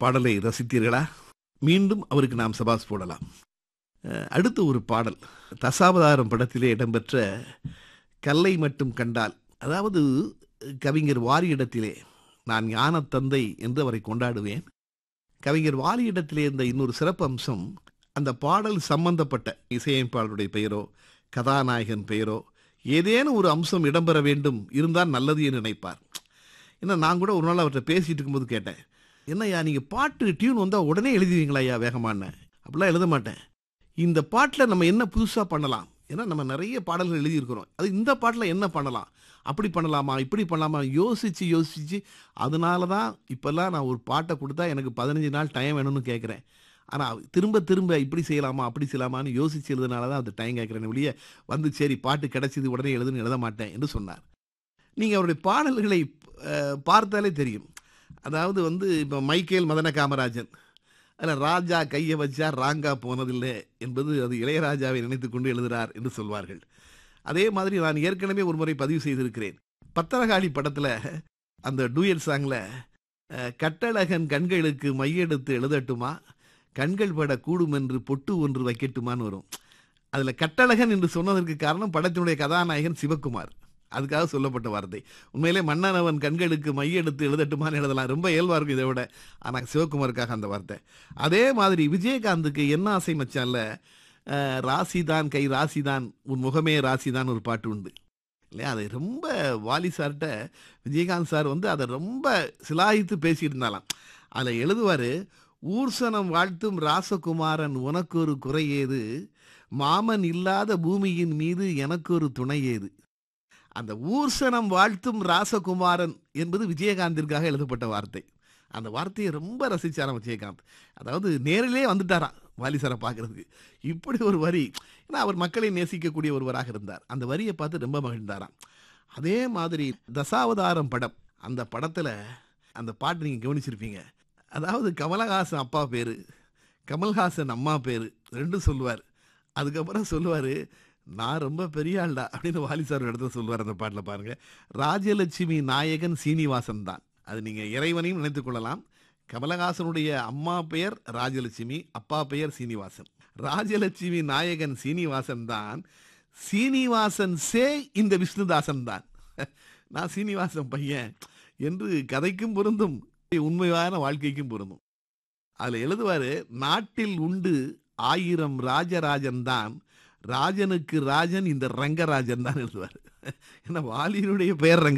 பாடலை ரசித்தீர்களா மீண்டும் அவருக்கு நாம் சபாஸ் போடலாம் அஹ், அடுத்து ஒரு பாடல் தசாவதாரம் படத்திலே இடம்பெற்ற கல்லை மட்டும் கண்டால் அதாவது கவிஞர் வாரியிடத்திலே நான் ஞான தந்தை என்று அவரை கொண்டாடுவேன் கவிஞர் வாலியிடத்திலே இருந்த இன்னொரு சிறப்பு அம்சம் அந்த பாடல் சம்பந்தப்பட்ட இசையமைப்பாளருடைய பெயரோ கதாநாயகன் பெயரோ ஏதேனும் ஒரு அம்சம் இடம்பெற வேண்டும் இருந்தால் நல்லது என்று நினைப்பார் ஏன்னா நான் கூட ஒரு நாள் அவர்கிட்ட பேசிட்டு இருக்கும்போது கேட்டேன் என்னய்யா நீங்கள் பாட்டு டியூன் வந்தால் உடனே எழுதுவீங்களா ஐயா வேகமான அப்படிலாம் எழுத மாட்டேன் இந்த பாட்டில் நம்ம என்ன புதுசாக பண்ணலாம் ஏன்னா நம்ம நிறைய பாடல்கள் எழுதியிருக்கிறோம் அது இந்த பாட்டில் என்ன பண்ணலாம் அப்படி பண்ணலாமா இப்படி பண்ணலாமா யோசித்து யோசித்து அதனால தான் இப்போல்லாம் நான் ஒரு பாட்டை கொடுத்தா எனக்கு பதினஞ்சு நாள் டைம் வேணும்னு கேட்குறேன் ஆனால் திரும்ப திரும்ப இப்படி செய்யலாமா அப்படி செய்யலாமான்னு யோசிச்சு எழுதுனால தான் அந்த டைம் கேட்குறேன் வெளியே வந்து சரி பாட்டு கிடைச்சிது உடனே எழுதுன்னு எழுத மாட்டேன் என்று சொன்னார் நீங்கள் அவருடைய பாடல்களை அஹ், பார்த்தாலே தெரியும் அதாவது வந்து இப்போ மைக்கேல் மதன காமராஜன் அதில் ராஜா கையை வச்சா ராங்கா போனதில்லை என்பது அது இளையராஜாவை நினைத்து கொண்டு எழுதுகிறார் என்று சொல்வார்கள் அதே மாதிரி நான் ஏற்கனவே ஒரு முறை பதிவு செய்திருக்கிறேன் பத்திரகாளி படத்தில் அந்த டூயல் சாங்கில் கட்டழகன் கண்களுக்கு மையெடுத்து எழுதட்டுமா கண்கள் பட கூடும் என்று பொட்டு ஒன்று வைக்கட்டுமான்னு வரும் அதில் கட்டழகன் என்று சொன்னதற்கு காரணம் படத்தினுடைய கதாநாயகன் சிவகுமார் அதுக்காக சொல்லப்பட்ட வார்த்தை உண்மையிலே மன்னனவன் கண்களுக்கு மையெடுத்து எழுதட்டுமான்னு எழுதலாம் ரொம்ப இயல்பாக இருக்கும் இதை விட ஆனால் சிவகுமாருக்காக அந்த வார்த்தை அதே மாதிரி விஜயகாந்துக்கு என்ன ஆசை மச்சான்ல அஹ், ராசிதான் கை ராசிதான் உன் முகமே ராசிதான் ஒரு பாட்டு உண்டு இல்லையா அதை ரொம்ப வாலி சார்கிட்ட விஜயகாந்த் சார் வந்து அதை ரொம்ப சிலாயித்து பேசிட்டு இருந்தாலாம் அதில் எழுதுவார் ஊர்சனம் வாழ்த்தும் ராசகுமாரன் உனக்கு ஒரு குறை ஏது மாமன் இல்லாத பூமியின் மீது எனக்கு ஒரு துணை ஏது அந்த ஊர்சனம் வாழ்த்தும் ராசகுமாரன் என்பது விஜயகாந்திற்காக எழுதப்பட்ட வார்த்தை அந்த வார்த்தையை ரொம்ப ரசிச்சாராம் விஜயகாந்த் அதாவது நேரிலே வந்துட்டாராம் வாலி சாரை பார்க்கறதுக்கு இப்படி ஒரு வரி ஏன்னா அவர் மக்களை நேசிக்கக்கூடிய ஒருவராக இருந்தார் அந்த வரியை பார்த்து ரொம்ப மகிழ்ந்தாராம் அதே மாதிரி தசாவதாரம் படம் அந்த படத்தில் அந்த பாட்டு நீங்கள் கவனிச்சிருப்பீங்க அதாவது கமலஹாசன் அப்பா பேர் கமல்ஹாசன் அம்மா பேர் ரெண்டும் சொல்லுவார் அதுக்கப்புறம் சொல்லுவார் நான் ரொம்ப பெரிய ஆள்டா அப்படின்னு வாலி சார் ஒரு இடத்துல சொல்லுவார் அந்த பாட்டில் பாருங்கள் ராஜலட்சுமி நாயகன் சீனிவாசன் தான் அது நீங்கள் இறைவனையும் நினைத்துக் கொள்ளலாம் கமலஹாசனுடைய அம்மா பெயர் ராஜலட்சுமி அப்பா பெயர் சீனிவாசன் ராஜலட்சுமி நாயகன் சீனிவாசன் தான் சீனிவாசன் சே இந்த விஷ்ணுதாசன் தான் நான் சீனிவாசன் பையன் என்று கதைக்கும் பொருந்தும் உண்மையான வாழ்க்கைக்கும் பொருந்தும் அதில் எழுதுவார் நாட்டில் உண்டு ஆயிரம் ராஜராஜன் தான் ராஜனுக்கு ராஜன் இந்த ரங்கராஜன் தான் எழுதுவார் ஏன்னா வாலியினுடைய பெயர் ரங்க